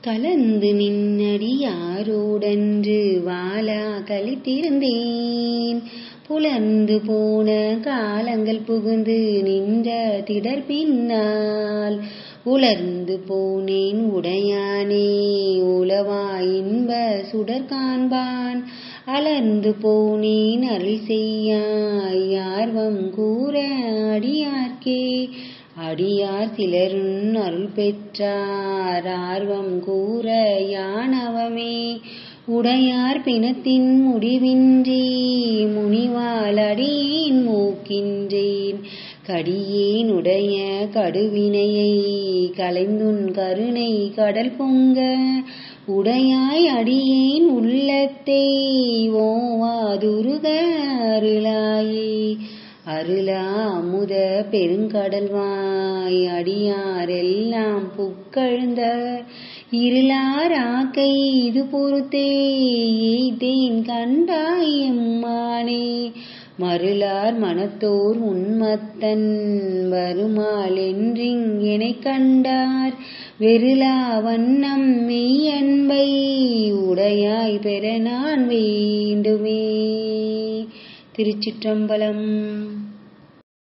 கலந்து நின்னடியாரோடன்று வாலா கழித்திருந்தேன் புலர்ந்து போன காலங்கள் புகுந்து நின்ற திடர் பின்னால் உலர்ந்து போனேன் உடையானே உலவா இன்ப சுடர் காண்பான் அலர்ந்து போனேன் அருள் செய்யாய் ஆர்வம் கூற அடியார்க்கே அடியார் சிலருன் அருள் பெற்றார் ஆர்வம் கூற யானவமே உடையார் பிணத்தின் முடிவின்றி முனிவால் அடியேன் மூக்கின்றேன் கடியேன் உடைய கடுவினையை கலைந்துன் கருணை கடல் பொங்க உடையாய் அடியேன் உள்ளத்தை ஓவாதுருக அருளாயே அருளா அமுத பெருங்கடல்வாய் அடியாரெல்லாம் புக்கழுந்த இருளாராக்கை இது பொறுத்தே எய்தேன் கண்டாய் எம்மானே மருளார் மனத்தோர் உன்மத்தன் வருமால் என்றிங்கெனை கண்டார் வெருளா வண்ணம் மெய்யன்பை உடையாய் பெற நான் வேண்டுமே திருச்சிற்றம்பலம்